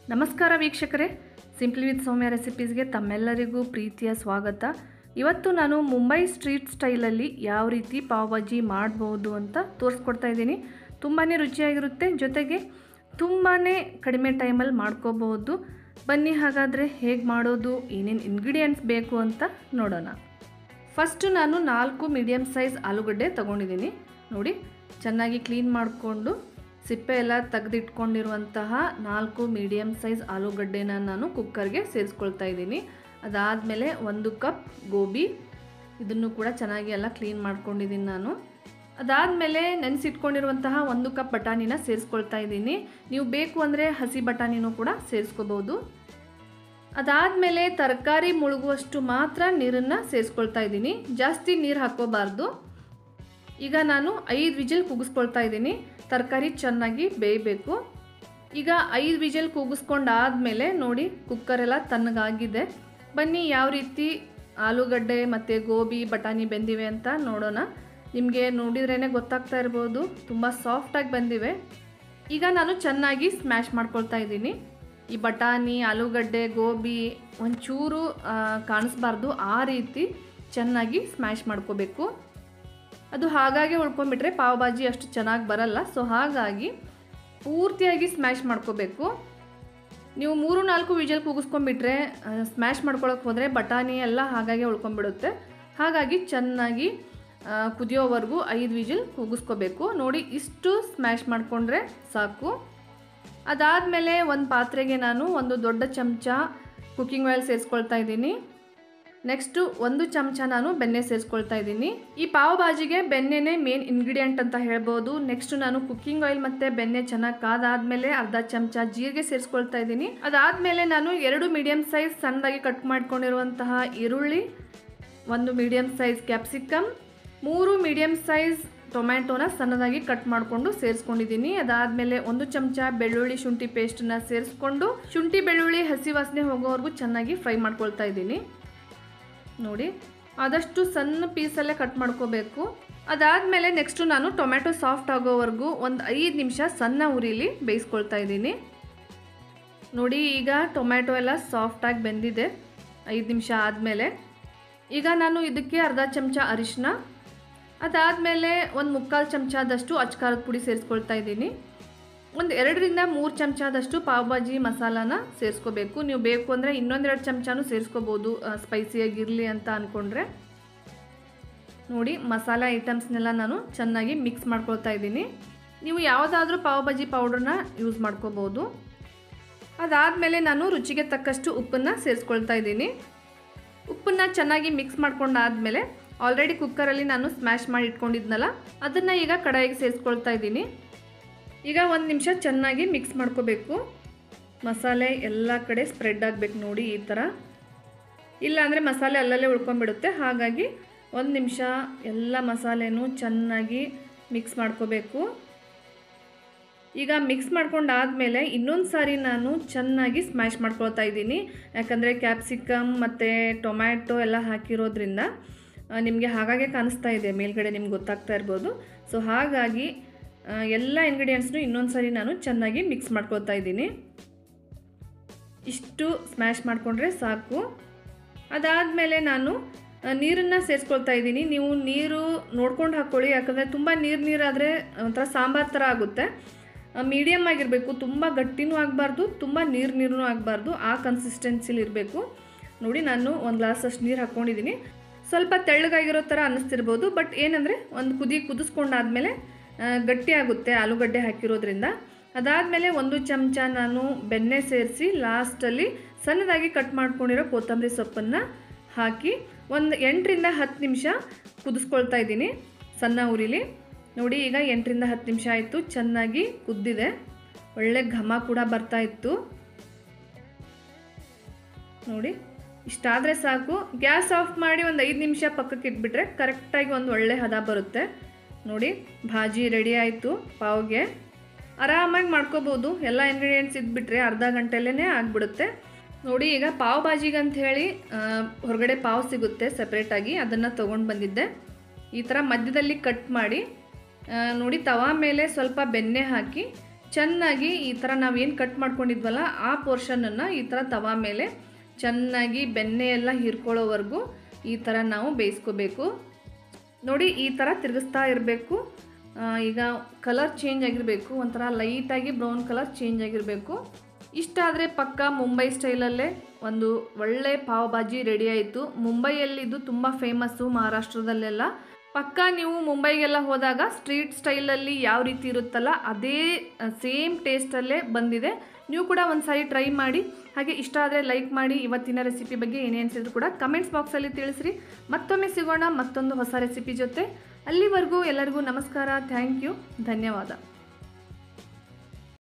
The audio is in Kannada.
ನಮಸ್ಕಾರ ವೀಕ್ಷಕರೇ ಸಿಂಪ್ಲಿ ವಿತ್ ಸೌಮ್ಯ ರೆಸಿಪೀಸ್ಗೆ ತಮ್ಮೆಲ್ಲರಿಗೂ ಪ್ರೀತಿಯ ಸ್ವಾಗತ ಇವತ್ತು ನಾನು ಮುಂಬೈ ಸ್ಟ್ರೀಟ್ ಸ್ಟೈಲಲ್ಲಿ ಯಾವ ರೀತಿ ಪಾವ್ ಭಾಜಿ ಮಾಡ್ಬೋದು ಅಂತ ತೋರಿಸ್ಕೊಡ್ತಾ ಇದ್ದೀನಿ ತುಂಬಾ ರುಚಿಯಾಗಿರುತ್ತೆ ಜೊತೆಗೆ ತುಂಬಾ ಕಡಿಮೆ ಟೈಮಲ್ಲಿ ಮಾಡ್ಕೋಬಹುದು ಬನ್ನಿ ಹಾಗಾದರೆ ಹೇಗೆ ಮಾಡೋದು ಏನೇನು ಇಂಗ್ರೀಡಿಯೆಂಟ್ಸ್ ಬೇಕು ಅಂತ ನೋಡೋಣ ಫಸ್ಟು ನಾನು ನಾಲ್ಕು ಮೀಡಿಯಮ್ ಸೈಜ್ ಆಲೂಗಡ್ಡೆ ತೊಗೊಂಡಿದ್ದೀನಿ ನೋಡಿ ಚೆನ್ನಾಗಿ ಕ್ಲೀನ್ ಮಾಡಿಕೊಂಡು ಸಿಪ್ಪೆ ಎಲ್ಲ ತೆಗೆದಿಟ್ಕೊಂಡಿರುವಂತಹ ನಾಲ್ಕು ಮೀಡಿಯಮ್ ಸೈಜ್ ಆಲೂಗಡ್ಡೆನ ನಾನು ಕುಕ್ಕರ್ಗೆ ಸೇರಿಸ್ಕೊಳ್ತಾ ಇದ್ದೀನಿ ಅದಾದಮೇಲೆ ಒಂದು ಕಪ್ ಗೋಬಿ ಇದನ್ನು ಕೂಡ ಚೆನ್ನಾಗಿ ಎಲ್ಲ ಕ್ಲೀನ್ ಮಾಡ್ಕೊಂಡಿದ್ದೀನಿ ನಾನು ಅದಾದಮೇಲೆ ನೆನೆಸಿಟ್ಕೊಂಡಿರುವಂತಹ ಒಂದು ಕಪ್ ಬಟಾಣಿನ ಸೇರಿಸ್ಕೊಳ್ತಾ ಇದ್ದೀನಿ ನೀವು ಬೇಕು ಅಂದರೆ ಹಸಿ ಬಟಾಣಿನೂ ಕೂಡ ಸೇರಿಸ್ಕೋಬೋದು ಅದಾದಮೇಲೆ ತರಕಾರಿ ಮುಳುಗುವಷ್ಟು ಮಾತ್ರ ನೀರನ್ನು ಸೇರಿಸ್ಕೊಳ್ತಾ ಇದ್ದೀನಿ ಜಾಸ್ತಿ ನೀರು ಹಾಕ್ಕೋಬಾರ್ದು ಈಗ ನಾನು ಐದು ವಿಜಿಲ್ ಕೂಗಿಸ್ಕೊಳ್ತಾ ಇದ್ದೀನಿ ತರಕಾರಿ ಚೆನ್ನಾಗಿ ಬೇಯಬೇಕು ಈಗ ಐದು ವಿಜಿಲ್ ಕೂಗಿಸ್ಕೊಂಡಾದಮೇಲೆ ನೋಡಿ ಕುಕ್ಕರೆಲ್ಲ ತಣ್ಣಗಾಗಿದೆ ಬನ್ನಿ ಯಾವ ರೀತಿ ಆಲೂಗಡ್ಡೆ ಮತ್ತು ಗೋಬಿ ಬಟಾಣಿ ಬೆಂದಿವೆ ಅಂತ ನೋಡೋಣ ನಿಮಗೆ ನೋಡಿದ್ರೇ ಗೊತ್ತಾಗ್ತಾ ಇರ್ಬೋದು ತುಂಬ ಸಾಫ್ಟಾಗಿ ಬಂದಿವೆ ಈಗ ನಾನು ಚೆನ್ನಾಗಿ ಸ್ಮ್ಯಾಶ್ ಮಾಡ್ಕೊಳ್ತಾ ಇದ್ದೀನಿ ಈ ಬಟಾಣಿ ಆಲೂಗಡ್ಡೆ ಗೋಬಿ ಒಂಚೂರು ಕಾಣಿಸ್ಬಾರ್ದು ಆ ರೀತಿ ಚೆನ್ನಾಗಿ ಸ್ಮ್ಯಾಶ್ ಮಾಡ್ಕೋಬೇಕು ಅದು ಹಾಗಾಗಿ ಉಳ್ಕೊಂಡ್ಬಿಟ್ರೆ ಪಾವ್ ಭಾಜಿ ಅಷ್ಟು ಚೆನ್ನಾಗಿ ಬರಲ್ಲ ಸೊ ಹಾಗಾಗಿ ಪೂರ್ತಿಯಾಗಿ ಸ್ಮ್ಯಾಶ್ ಮಾಡ್ಕೋಬೇಕು ನೀವು ಮೂರು ನಾಲ್ಕು ವಿಜಲ್ ಕೂಗಿಸ್ಕೊಂಡ್ಬಿಟ್ರೆ ಸ್ಮ್ಯಾಶ್ ಮಾಡ್ಕೊಳಕ್ಕೆ ಹೋದರೆ ಬಟಾಣಿ ಎಲ್ಲ ಹಾಗಾಗಿ ಉಳ್ಕೊಂಡ್ಬಿಡುತ್ತೆ ಹಾಗಾಗಿ ಚೆನ್ನಾಗಿ ಕುದಿಯೋವರೆಗೂ ಐದು ವಿಜಿಲ್ ಕೂಗಿಸ್ಕೋಬೇಕು ನೋಡಿ ಇಷ್ಟು ಸ್ಮ್ಯಾಶ್ ಮಾಡಿಕೊಂಡ್ರೆ ಸಾಕು ಅದಾದಮೇಲೆ ಒಂದು ಪಾತ್ರೆಗೆ ನಾನು ಒಂದು ದೊಡ್ಡ ಚಮಚ ಕುಕ್ಕಿಂಗ್ ಆಯಿಲ್ ಸೇರಿಸ್ಕೊಳ್ತಾ ಇದ್ದೀನಿ ನೆಕ್ಸ್ಟು ಒಂದು ಚಮಚ ನಾನು ಬೆಣ್ಣೆ ಸೇರಿಸ್ಕೊಳ್ತಾ ಇದ್ದೀನಿ ಈ ಪಾವ್ ಭಾಜಿಗೆ ಬೆಣ್ಣೆನೇ ಮೇನ್ ಇಂಗ್ರೀಡಿಯೆಂಟ್ ಅಂತ ಹೇಳ್ಬೋದು ನೆಕ್ಸ್ಟ್ ನಾನು ಕುಕ್ಕಿಂಗ್ ಆಯಿಲ್ ಮತ್ತು ಬೆಣ್ಣೆ ಚೆನ್ನಾಗಿ ಕಾದಾದ್ಮೇಲೆ ಅರ್ಧ ಚಮಚ ಜೀರಿಗೆ ಸೇರಿಸ್ಕೊಳ್ತಾ ಇದ್ದೀನಿ ಅದಾದಮೇಲೆ ನಾನು ಎರಡು ಮೀಡಿಯಮ್ ಸೈಜ್ ಸಣ್ಣದಾಗಿ ಕಟ್ ಮಾಡ್ಕೊಂಡಿರುವಂತಹ ಈರುಳ್ಳಿ ಒಂದು ಮೀಡಿಯಮ್ ಸೈಜ್ ಕ್ಯಾಪ್ಸಿಕಮ್ ಮೂರು ಮೀಡಿಯಮ್ ಸೈಜ್ ಟೊಮ್ಯಾಟೋನ ಸಣ್ಣದಾಗಿ ಕಟ್ ಮಾಡಿಕೊಂಡು ಸೇರಿಸ್ಕೊಂಡಿದ್ದೀನಿ ಅದಾದಮೇಲೆ ಒಂದು ಚಮಚ ಬೆಳ್ಳುಳ್ಳಿ ಶುಂಠಿ ಪೇಸ್ಟನ್ನ ಸೇರಿಸ್ಕೊಂಡು ಶುಂಠಿ ಬೆಳ್ಳುಳ್ಳಿ ಹಸಿ ವಾಸನೆ ಹೋಗೋವರೆಗೂ ಚೆನ್ನಾಗಿ ಫ್ರೈ ಮಾಡ್ಕೊಳ್ತಾ ಇದ್ದೀನಿ ನೋಡಿ ಆದಷ್ಟು ಸಣ್ಣ ಪೀಸಲ್ಲೇ ಕಟ್ ಮಾಡ್ಕೋಬೇಕು ಅದಾದಮೇಲೆ ನೆಕ್ಸ್ಟು ನಾನು ಟೊಮ್ಯಾಟೊ ಸಾಫ್ಟ್ ಆಗೋವರೆಗೂ ಒಂದು ಐದು ನಿಮಿಷ ಸಣ್ಣ ಉರಿಲಿ ಬೇಯಿಸ್ಕೊಳ್ತಾ ಇದ್ದೀನಿ ನೋಡಿ ಈಗ ಟೊಮ್ಯಾಟೊ ಎಲ್ಲ ಸಾಫ್ಟಾಗಿ ಬೆಂದಿದೆ ಐದು ನಿಮಿಷ ಆದಮೇಲೆ ಈಗ ನಾನು ಇದಕ್ಕೆ ಅರ್ಧ ಚಮಚ ಅರಿಶಿನ ಅದಾದಮೇಲೆ ಒಂದು ಮುಕ್ಕಾಲು ಚಮಚದಷ್ಟು ಅಚ್ಕಾರದ ಪುಡಿ ಸೇರಿಸ್ಕೊಳ್ತಾ ಇದ್ದೀನಿ ಒಂದು ಎರಡರಿಂದ ಮೂರು ಚಮಚದಷ್ಟು ಪಾವ್ ಭಾಜಿ ಮಸಾಲಾನ ಸೇರಿಸ್ಕೋಬೇಕು ನೀವು ಬೇಕು ಅಂದರೆ ಇನ್ನೊಂದೆರಡು ಚಮಚನೂ ಸೇರಿಸ್ಕೋಬೋದು ಸ್ಪೈಸಿಯಾಗಿರಲಿ ಅಂತ ಅಂದ್ಕೊಂಡ್ರೆ ನೋಡಿ ಮಸಾಲೆ ಐಟಮ್ಸ್ನೆಲ್ಲ ನಾನು ಚೆನ್ನಾಗಿ ಮಿಕ್ಸ್ ಮಾಡ್ಕೊಳ್ತಾ ಇದ್ದೀನಿ ನೀವು ಯಾವುದಾದ್ರೂ ಪಾವ್ ಭಾಜಿ ಪೌಡ್ರನ್ನ ಯೂಸ್ ಮಾಡ್ಕೋಬೋದು ಅದಾದಮೇಲೆ ನಾನು ರುಚಿಗೆ ತಕ್ಕಷ್ಟು ಉಪ್ಪನ್ನು ಸೇರಿಸ್ಕೊಳ್ತಾ ಇದ್ದೀನಿ ಉಪ್ಪನ್ನು ಚೆನ್ನಾಗಿ ಮಿಕ್ಸ್ ಮಾಡ್ಕೊಂಡಾದಮೇಲೆ ಆಲ್ರೆಡಿ ಕುಕ್ಕರಲ್ಲಿ ನಾನು ಸ್ಮ್ಯಾಶ್ ಮಾಡಿ ಇಟ್ಕೊಂಡಿದ್ನಲ್ಲ ಅದನ್ನು ಈಗ ಕಡಾಯಿಗೆ ಸೇರಿಸ್ಕೊಳ್ತಾ ಇದ್ದೀನಿ ಈಗ ಒಂದು ನಿಮಿಷ ಚೆನ್ನಾಗಿ ಮಿಕ್ಸ್ ಮಾಡ್ಕೋಬೇಕು ಮಸಾಲೆ ಎಲ್ಲ ಕಡೆ ಸ್ಪ್ರೆಡ್ ಆಗಬೇಕು ನೋಡಿ ಈ ಥರ ಇಲ್ಲಾಂದರೆ ಮಸಾಲೆ ಅಲ್ಲಲ್ಲೇ ಉಳ್ಕೊಂಡ್ಬಿಡುತ್ತೆ ಹಾಗಾಗಿ ಒಂದು ನಿಮಿಷ ಎಲ್ಲ ಮಸಾಲೆನೂ ಚೆನ್ನಾಗಿ ಮಿಕ್ಸ್ ಮಾಡ್ಕೋಬೇಕು ಈಗ ಮಿಕ್ಸ್ ಮಾಡ್ಕೊಂಡಾದಮೇಲೆ ಇನ್ನೊಂದು ಸಾರಿ ನಾನು ಚೆನ್ನಾಗಿ ಸ್ಮ್ಯಾಶ್ ಮಾಡ್ಕೊಳ್ತಾ ಇದ್ದೀನಿ ಯಾಕಂದರೆ ಕ್ಯಾಪ್ಸಿಕಮ್ ಮತ್ತು ಟೊಮ್ಯಾಟೊ ಎಲ್ಲ ಹಾಕಿರೋದ್ರಿಂದ ನಿಮಗೆ ಹಾಗಾಗೆ ಕಾಣಿಸ್ತಾ ಇದೆ ಮೇಲ್ಗಡೆ ನಿಮ್ಗೆ ಗೊತ್ತಾಗ್ತಾ ಇರ್ಬೋದು ಸೊ ಹಾಗಾಗಿ ಎಲ್ಲ ಇಂಗ್ರೀಡಿಯೆಂಟ್ಸ್ನು ಇನ್ನೊಂದು ಸಾರಿ ನಾನು ಚೆನ್ನಾಗಿ ಮಿಕ್ಸ್ ಮಾಡ್ಕೊಳ್ತಾ ಇದ್ದೀನಿ ಇಷ್ಟು ಸ್ಮ್ಯಾಶ್ ಮಾಡಿಕೊಂಡ್ರೆ ಸಾಕು ಅದಾದಮೇಲೆ ನಾನು ನೀರನ್ನು ಸೇರಿಸ್ಕೊಳ್ತಾ ಇದ್ದೀನಿ ನೀವು ನೀರು ನೋಡ್ಕೊಂಡು ಹಾಕ್ಕೊಳ್ಳಿ ಯಾಕಂದರೆ ತುಂಬ ನೀರು ನೀರಾದರೆ ಒಂಥರ ಸಾಂಬಾರು ಥರ ಆಗುತ್ತೆ ಮೀಡಿಯಮ್ ಆಗಿರಬೇಕು ತುಂಬ ಗಟ್ಟಿನೂ ಆಗಬಾರ್ದು ತುಂಬ ನೀರು ನೀರೂ ಆಗಬಾರ್ದು ಆ ಕನ್ಸಿಸ್ಟೆನ್ಸಿಲಿ ಇರಬೇಕು ನೋಡಿ ನಾನು ಒಂದು ಗ್ಲಾಸ್ ಅಷ್ಟು ನೀರು ಹಾಕ್ಕೊಂಡಿದ್ದೀನಿ ಸ್ವಲ್ಪ ತೆಳ್ಳಗಾಗಿರೋ ಥರ ಅನ್ನಿಸ್ತಿರ್ಬೋದು ಬಟ್ ಏನಂದರೆ ಒಂದು ಕುದಿ ಕುದಿಸ್ಕೊಂಡಾದ್ಮೇಲೆ ಗಟ್ಟಿ ಆಗುತ್ತೆ ಆಲೂಗಡ್ಡೆ ಹಾಕಿರೋದ್ರಿಂದ ಅದಾದಮೇಲೆ ಒಂದು ಚಮಚ ನಾನು ಬೆಣ್ಣೆ ಸೇರಿಸಿ ಲಾಸ್ಟಲ್ಲಿ ಸಣ್ಣದಾಗಿ ಕಟ್ ಮಾಡ್ಕೊಂಡಿರೋ ಕೊತ್ತಂಬರಿ ಸೊಪ್ಪನ್ನು ಹಾಕಿ ಒಂದು ಎಂಟರಿಂದ ಹತ್ತು ನಿಮಿಷ ಕುದಿಸ್ಕೊಳ್ತಾ ಇದ್ದೀನಿ ಸಣ್ಣ ಉರಿಲಿ ನೋಡಿ ಈಗ ಎಂಟರಿಂದ ಹತ್ತು ನಿಮಿಷ ಆಯಿತು ಚೆನ್ನಾಗಿ ಕುದ್ದಿದೆ ಒಳ್ಳೆ ಘಮ ಕೂಡ ಬರ್ತಾ ಇತ್ತು ನೋಡಿ ಇಷ್ಟಾದರೆ ಸಾಕು ಗ್ಯಾಸ್ ಆಫ್ ಮಾಡಿ ಒಂದು ಐದು ನಿಮಿಷ ಪಕ್ಕಕ್ಕೆ ಇಟ್ಬಿಟ್ರೆ ಕರೆಕ್ಟಾಗಿ ಒಂದು ಒಳ್ಳೆ ಹದ ಬರುತ್ತೆ ನೋಡಿ ಭಾಜಿ ರೆಡಿ ಆಯಿತು ಪಾವ್ಗೆ ಆರಾಮಾಗಿ ಮಾಡ್ಕೋಬೋದು ಎಲ್ಲ ಇಂಗ್ರೀಡಿಯೆಂಟ್ಸ್ ಇದ್ಬಿಟ್ರೆ ಅರ್ಧ ಗಂಟೆಲೇ ಆಗಿಬಿಡುತ್ತೆ ನೋಡಿ ಈಗ ಪಾವ್ ಭಾಜಿಗೆ ಅಂತ ಹೇಳಿ ಹೊರಗಡೆ ಪಾವ್ ಸಿಗುತ್ತೆ ಸಪ್ರೇಟಾಗಿ ಅದನ್ನು ತೊಗೊಂಡು ಬಂದಿದ್ದೆ ಈ ಥರ ಮಧ್ಯದಲ್ಲಿ ಕಟ್ ಮಾಡಿ ನೋಡಿ ತವಾ ಮೇಲೆ ಸ್ವಲ್ಪ ಬೆಣ್ಣೆ ಹಾಕಿ ಚೆನ್ನಾಗಿ ಈ ಥರ ನಾವೇನು ಕಟ್ ಮಾಡ್ಕೊಂಡಿದ್ವಲ್ಲ ಆ ಪೋರ್ಷನನ್ನು ಈ ಥರ ತವಾ ಮೇಲೆ ಚೆನ್ನಾಗಿ ಬೆಣ್ಣೆ ಎಲ್ಲ ಹೀರ್ಕೊಳ್ಳೋವರೆಗೂ ಈ ಥರ ನಾವು ಬೇಯಿಸ್ಕೋಬೇಕು ನೋಡಿ ಈ ಥರ ತಿರುಗಿಸ್ತಾ ಇರಬೇಕು ಈಗ ಕಲರ್ ಚೇಂಜ್ ಆಗಿರಬೇಕು ಒಂಥರ ಲೈಟಾಗಿ ಬ್ರೌನ್ ಕಲರ್ ಚೇಂಜ್ ಆಗಿರಬೇಕು ಇಷ್ಟಾದರೆ ಪಕ್ಕ ಮುಂಬೈ ಸ್ಟೈಲಲ್ಲೇ ಒಂದು ಒಳ್ಳೆ ಪಾವ್ ಭಾಜಿ ರೆಡಿ ಆಯಿತು ಮುಂಬೈಯಲ್ಲಿ ಇದು ತುಂಬ ಫೇಮಸ್ಸು ಮಹಾರಾಷ್ಟ್ರದಲ್ಲೆಲ್ಲ ಪಕ್ಕ ನೀವು ಮುಂಬೈಗೆಲ್ಲ ಹೋದಾಗ ಸ್ಟ್ರೀಟ್ ಸ್ಟೈಲಲ್ಲಿ ಯಾವ ರೀತಿ ಇರುತ್ತಲ್ಲ ಅದೇ ಸೇಮ್ ಟೇಸ್ಟಲ್ಲೇ ಬಂದಿದೆ ನೀವು ಕೂಡ ಒಂದು ಸಾರಿ ಟ್ರೈ ಮಾಡಿ ಹಾಗೆ ಇಷ್ಟ ಆದರೆ ಲೈಕ್ ಮಾಡಿ ಇವತ್ತಿನ ರೆಸಿಪಿ ಬಗ್ಗೆ ಏನೇ ಅನಿಸಿದ್ರು ಕೂಡ ಕಮೆಂಟ್ಸ್ ಬಾಕ್ಸಲ್ಲಿ ತಿಳಿಸ್ರಿ ಮತ್ತೊಮ್ಮೆ ಸಿಗೋಣ ಮತ್ತೊಂದು ಹೊಸ ರೆಸಿಪಿ ಜೊತೆ ಅಲ್ಲಿವರೆಗೂ ಎಲ್ಲರಿಗೂ ನಮಸ್ಕಾರ ಥ್ಯಾಂಕ್ ಯು ಧನ್ಯವಾದ